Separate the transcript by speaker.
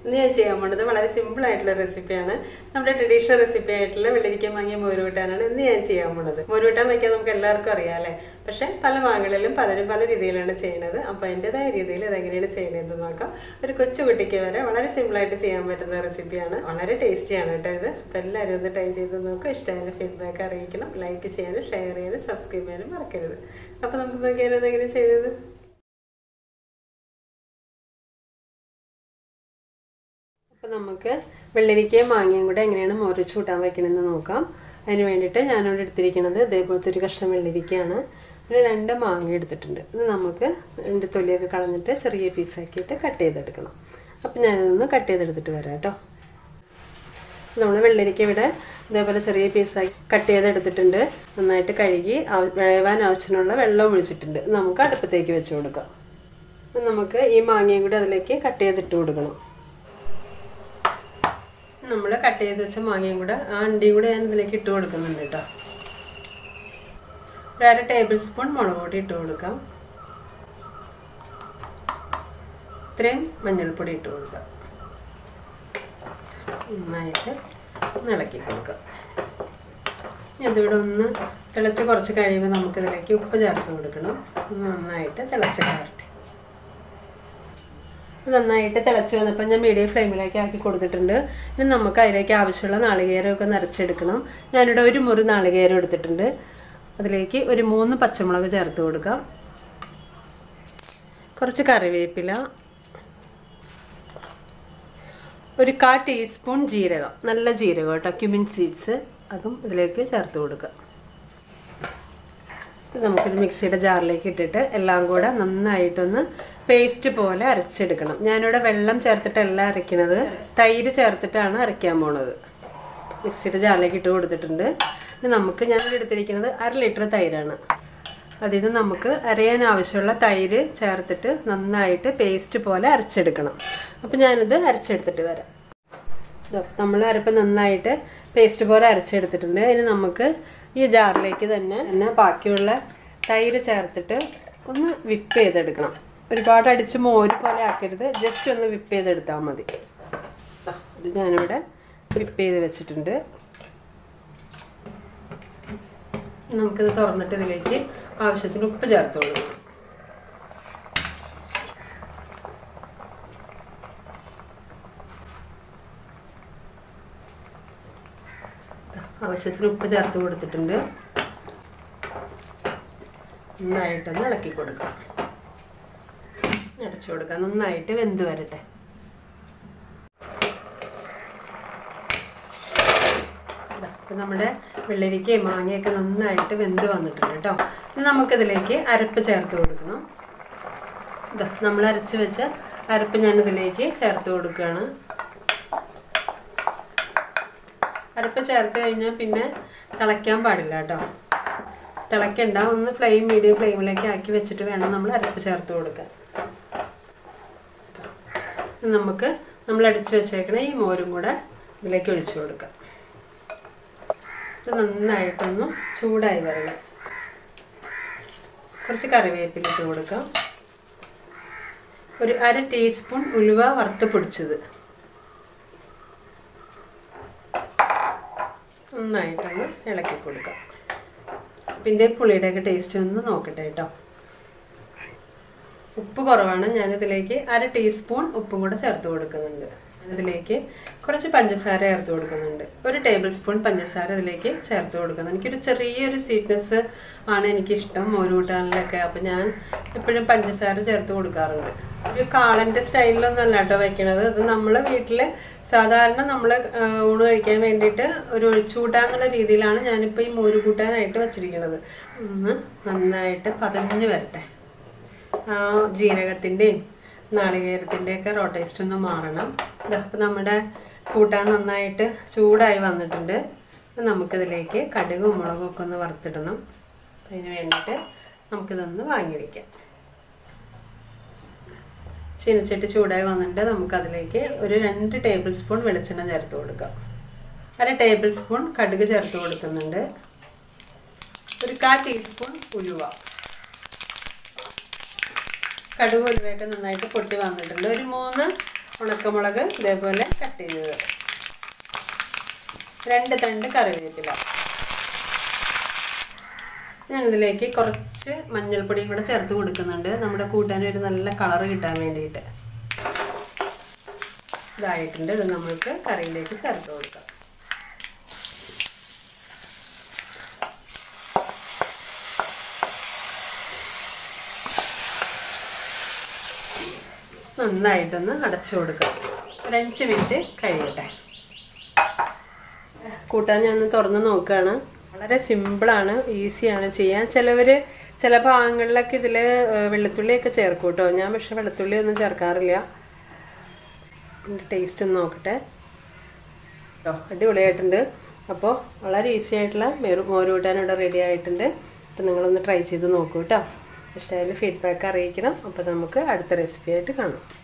Speaker 1: ഇന്ന് ഞാൻ ചെയ്യാൻ പോണത് വളരെ സിമ്പിൾ ആയിട്ടുള്ള റെസിപ്പിയാണ് നമ്മുടെ ട്രഡീഷണൽ റെസിപ്പി ആയിട്ടുള്ള വെള്ളരിക്ക മാങ്ങിയ മോരുകൂട്ടാനാണ് ഇന്ന് ഞാൻ ചെയ്യാൻ പോണത് മോരുകൂട്ടാൻ വയ്ക്കാൻ നമുക്ക് എല്ലാവർക്കും അറിയാം അല്ലേ പക്ഷെ പല മാങ്ങളിലും പലരും പല രീതിയിലാണ് ചെയ്യുന്നത് അപ്പോൾ എൻ്റെതായ രീതിയിൽ അതെങ്ങനെയാണ് ചെയ്യുന്നതെന്ന് നോക്കാം ഒരു കൊച്ചു കുട്ടിക്ക് വരെ വളരെ സിമ്പിളായിട്ട് ചെയ്യാൻ പറ്റുന്ന റെസിപ്പിയാണ് വളരെ ടേസ്റ്റിയാണ് കേട്ടോ ഇത് അപ്പോൾ എല്ലാവരും ഒന്ന് ട്രൈ ചെയ്ത് നോക്കുക ഇഷ്ടമായ ഫീഡ്ബാക്ക് അറിയിക്കണം ലൈക്ക് ചെയ്യാനും ഷെയർ ചെയ്യാനും സബ്സ്ക്രൈബ് ചെയ്യാനും മറക്കരുത് അപ്പോൾ നമുക്ക് നോക്കിയാലോ അതെങ്ങനെ ചെയ്തത് അപ്പോൾ നമുക്ക് വെള്ളരിക്കയും മാങ്ങയും കൂടെ എങ്ങനെയാണ് മുറിച്ച് കൂട്ടാൻ വയ്ക്കണമെന്ന് നോക്കാം അതിന് വേണ്ടിയിട്ട് ഞാനിവിടെ എടുത്തിരിക്കുന്നത് ഇതേപോലത്തെ ഒരു കഷ്ണം വെള്ളരിക്കയാണ് ഒരു രണ്ട് മാങ്ങ എടുത്തിട്ടുണ്ട് ഇത് നമുക്ക് ഇതിൻ്റെ തൊലിയൊക്കെ കളഞ്ഞിട്ട് ചെറിയ പീസാക്കിയിട്ട് കട്ട് ചെയ്തെടുക്കണം അപ്പം ഞാനിതൊന്ന് കട്ട് ചെയ്തെടുത്തിട്ട് വരാം കേട്ടോ നമ്മൾ വെള്ളരിക്ക ഇവിടെ ഇതേപോലെ ചെറിയ പീസാക്കി കട്ട് ചെയ്തെടുത്തിട്ടുണ്ട് നന്നായിട്ട് കഴുകി വേവാൻ ആവശ്യത്തിനുള്ള വെള്ളം ഒഴിച്ചിട്ടുണ്ട് നമുക്ക് അടുപ്പത്തേക്ക് വെച്ച് കൊടുക്കാം നമുക്ക് ഈ മാങ്ങയും കൂടി അതിലേക്ക് കട്ട് ചെയ്തിട്ട് കൊടുക്കണം നമ്മൾ കട്ട് ചെയ്ത് വെച്ച മാങ്ങയും കൂടെ ആ അണ്ടിയും കൂടെ ഞാൻ ഇതിലേക്ക് ഇട്ട് കൊടുക്കുന്നുണ്ട് കേട്ടോ ഒരു അര ടേബിൾ സ്പൂൺ മുളക് പൊടി ഇട്ട് കൊടുക്കാം ഇത്രയും മഞ്ഞൾപ്പൊടി ഇട്ട് കൊടുക്കാം നന്നായിട്ട് ഇളക്കി കൊടുക്കാം ഇതിവിടെ ഒന്ന് തിളച്ച് കുറച്ച് കഴിയുമ്പോൾ നമുക്കിതിലേക്ക് ഉപ്പ് ചേർത്ത് കൊടുക്കണം നന്നായിട്ട് തിളച്ച് കയറട്ടെ നന്നായിട്ട് തിളച്ച് വന്നപ്പോൾ ഞാൻ മീഡിയം ഫ്ലെയിമിലേക്ക് ആക്കി കൊടുത്തിട്ടുണ്ട് ഇനി നമുക്ക് അതിലേക്ക് ആവശ്യമുള്ള നാളികേരമൊക്കെ നിറച്ചെടുക്കണം ഞാനിവിടെ ഒരു മുറി നാളികേരം എടുത്തിട്ടുണ്ട് അതിലേക്ക് ഒരു മൂന്ന് പച്ചമുളക് ചേർത്ത് കൊടുക്കാം കുറച്ച് കറിവേപ്പില ഒരു കാ ടീസ്പൂൺ ജീരകം നല്ല ജീരകം കേട്ടോ ക്യുമിൻ സീഡ്സ് അതും ഇതിലേക്ക് ചേർത്ത് കൊടുക്കുക നമുക്കൊരു മിക്സിയുടെ ജാറിലേക്ക് ഇട്ടിട്ട് എല്ലാം കൂടെ നന്നായിട്ടൊന്ന് പേസ്റ്റ് പോലെ അരച്ചെടുക്കണം ഞാനിവിടെ വെള്ളം ചേർത്തിട്ടല്ല അരയ്ക്കുന്നത് തൈര് ചേർത്തിട്ടാണ് അരയ്ക്കാൻ പോണത് മിക്സിയുടെ ജാറിലേക്ക് ഇട്ട് കൊടുത്തിട്ടുണ്ട് ഇത് നമുക്ക് ഞാൻ എടുത്തിരിക്കുന്നത് അര ലിറ്റർ തൈരാണ് അതിൽ നിന്ന് നമുക്ക് അരയാൻ ആവശ്യമുള്ള തൈര് ചേർത്തിട്ട് നന്നായിട്ട് പേസ്റ്റ് പോലെ അരച്ചെടുക്കണം അപ്പം ഞാനിത് അരച്ചെടുത്തിട്ട് വരാം നമ്മൾ അരപ്പ് നന്നായിട്ട് പേസ്റ്റ് പോലെ അരച്ചെടുത്തിട്ടുണ്ട് അതിന് നമുക്ക് ഈ ജാറിലേക്ക് തന്നെ തന്നെ ബാക്കിയുള്ള തൈര് ചേർത്തിട്ട് ഒന്ന് വിപ്പ് ചെയ്തെടുക്കണം ഒരുപാട് അടിച്ച് മോര് പോലെ ആക്കരുത് ജസ്റ്റ് ഒന്ന് വിപ്പ് ചെയ്തെടുത്താൽ മതി ഇത് ഞാനിവിടെ വിപ്പ് ചെയ്ത് വെച്ചിട്ടുണ്ട് നമുക്കിത് തുറന്നിട്ട് ഇതിലേക്ക് ആവശ്യത്തിന് ഉപ്പ് ചേർത്ത് കൊടുക്കണം ആവശ്യത്തിന് ഉപ്പ് ചേർത്ത് കൊടുത്തിട്ടുണ്ട് നന്നായിട്ടൊന്ന് ഇളക്കി കൊടുക്കാം അടച്ചു കൊടുക്കാം നന്നായിട്ട് വെന്ത് വരട്ടെ അപ്പം നമ്മുടെ വെള്ളരിക്കയും മാങ്ങയൊക്കെ നന്നായിട്ട് വെന്ത് വന്നിട്ടുണ്ട് കേട്ടോ ഇനി നമുക്കിതിലേക്ക് അരപ്പ് ചേർത്ത് കൊടുക്കണം ഇതാ നമ്മൾ അരച്ച് വെച്ച അരപ്പ് ഞാനിതിലേക്ക് ചേർത്ത് കൊടുക്കുകയാണ് അരപ്പ് ചേർത്ത് കഴിഞ്ഞാൽ പിന്നെ തിളയ്ക്കാൻ പാടില്ല കേട്ടോ തിളയ്ക്കണ്ട ഒന്ന് ഫ്ലെയിം മീഡിയം ഫ്ലെയിമിലേക്ക് ആക്കി വെച്ചിട്ട് വേണം നമ്മൾ അരപ്പ് ചേർത്ത് കൊടുക്കാൻ നമുക്ക് നമ്മൾ അടിച്ച് വെച്ചേക്കണ ഈ മോരും കൂടെ ഇതിലേക്ക് ഒഴിച്ചു കൊടുക്കാം ഇത് നന്നായിട്ടൊന്ന് ചൂടായി വരണം കുറച്ച് കറിവേപ്പില ഇട്ട് കൊടുക്കാം ഒരു അര ടീസ്പൂൺ ഉലുവ വറുത്ത് പൊടിച്ചത് നന്നായിട്ടൊന്ന് ഇളക്കി കൊടുക്കാം പിന്നെ പുളിയുടെയൊക്കെ ടേസ്റ്റ് ഒന്ന് നോക്കട്ടെ കേട്ടോ ഉപ്പ് കുറവാണ് ഞാനിതിലേക്ക് അര ടീസ്പൂൺ ഉപ്പും കൂടെ ചേർത്ത് കൊടുക്കുന്നുണ്ട് ഇതിലേക്ക് കുറച്ച് പഞ്ചസാര ചേർത്ത് കൊടുക്കുന്നുണ്ട് ഒരു ടേബിൾ സ്പൂൺ പഞ്ചസാര ഇതിലേക്ക് ചേർത്ത് കൊടുക്കുന്നു എനിക്കൊരു ചെറിയൊരു സ്വീറ്റ്നെസ് ആണ് എനിക്കിഷ്ടം മോരുകൂട്ടാനിലൊക്കെ അപ്പം ഞാൻ എപ്പോഴും പഞ്ചസാര ചേർത്ത് കൊടുക്കാറുണ്ട് ഒരു കാളൻ്റെ സ്റ്റൈലിലൊന്നും അല്ല കേട്ടോ വയ്ക്കണത് ഇത് നമ്മൾ വീട്ടിൽ സാധാരണ നമ്മൾ ഊണ് കഴിക്കാൻ വേണ്ടിയിട്ട് ഒരു ഒഴിച്ചുകൂട്ടാന്നുള്ള രീതിയിലാണ് ഞാനിപ്പോൾ ഈ മോര് കൂട്ടാനായിട്ട് വെച്ചിരിക്കുന്നത് ഒന്ന് നന്നായിട്ട് പതഞ്ഞ് വരട്ടെ ആ ജീരകത്തിൻ്റെയും നാളികേരത്തിൻ്റെയൊക്കെ റോ ടേസ്റ്റ് ഒന്ന് മാറണം ഇതപ്പോൾ നമ്മുടെ കൂട്ടാൻ നന്നായിട്ട് ചൂടായി വന്നിട്ടുണ്ട് നമുക്കിതിലേക്ക് കടുകും മുളകും ഒക്കെ ഒന്ന് വറുത്തിടണം അതിന് വേണ്ടിയിട്ട് നമുക്കിതൊന്ന് വാങ്ങി വയ്ക്കാം ചീനച്ചട്ടി ചൂടായി വന്നിട്ട് നമുക്കതിലേക്ക് ഒരു രണ്ട് ടേബിൾ സ്പൂൺ വെളിച്ചെണ്ണ ചേർത്ത് കൊടുക്കാം അര ടേബിൾ സ്പൂൺ കടുക് ചേർത്ത് കൊടുക്കുന്നുണ്ട് ഒരു കാ ടീസ്പൂൺ ഉലുവ കടുക് ഉലുവയൊക്കെ നന്നായിട്ട് പൊട്ടി വന്നിട്ടുണ്ട് ഒരു മൂന്ന് ഉണക്കമുളക് ഇതേപോലെ കട്ട് ചെയ്തത് രണ്ട് തണ്ട് കറിവേപ്പില ഞാനിതിലേക്ക് കുറച്ച് മഞ്ഞൾപ്പൊടിയും കൂടെ ചേർത്ത് കൊടുക്കുന്നുണ്ട് നമ്മുടെ കൂട്ടാൻ ഒരു നല്ല കളർ കിട്ടാൻ വേണ്ടിയിട്ട് ഇതായിട്ടുണ്ട് ഇത് നമ്മൾക്ക് കറിയിലേക്ക് ചേർത്ത് കൊടുക്കാം നന്നായിട്ടൊന്ന് അടച്ചു കൊടുക്കാം ഒരു അഞ്ച് മിനിറ്റ് കഴിയട്ടെ കൂട്ടാൻ ഞാൻ ഒന്ന് തുറന്ന് നോക്കുകയാണ് വളരെ സിമ്പിളാണ് ഈസിയാണ് ചെയ്യാൻ ചിലവർ ചില ഭാഗങ്ങളിലൊക്കെ ഇതിൽ വെളുത്തുള്ളിയൊക്കെ ചേർക്കും കേട്ടോ ഞാൻ പക്ഷെ വെളുത്തുള്ളി ഒന്നും ചേർക്കാറില്ല ടേസ്റ്റ് ഒന്ന് നോക്കട്ടെ കേട്ടോ അടിപൊളിയായിട്ടുണ്ട് അപ്പോൾ വളരെ ഈസി ആയിട്ടുള്ള മേറു മോര് കൂട്ടാൻ ഇവിടെ റെഡി ആയിട്ടുണ്ട് അപ്പോൾ നിങ്ങളൊന്ന് ട്രൈ ചെയ്ത് നോക്കൂ കേട്ടോ ഇഷ്ടമായാലും ഫീഡ്ബാക്ക് അറിയിക്കണം അപ്പോൾ നമുക്ക് അടുത്ത റെസിപ്പി ആയിട്ട് കാണാം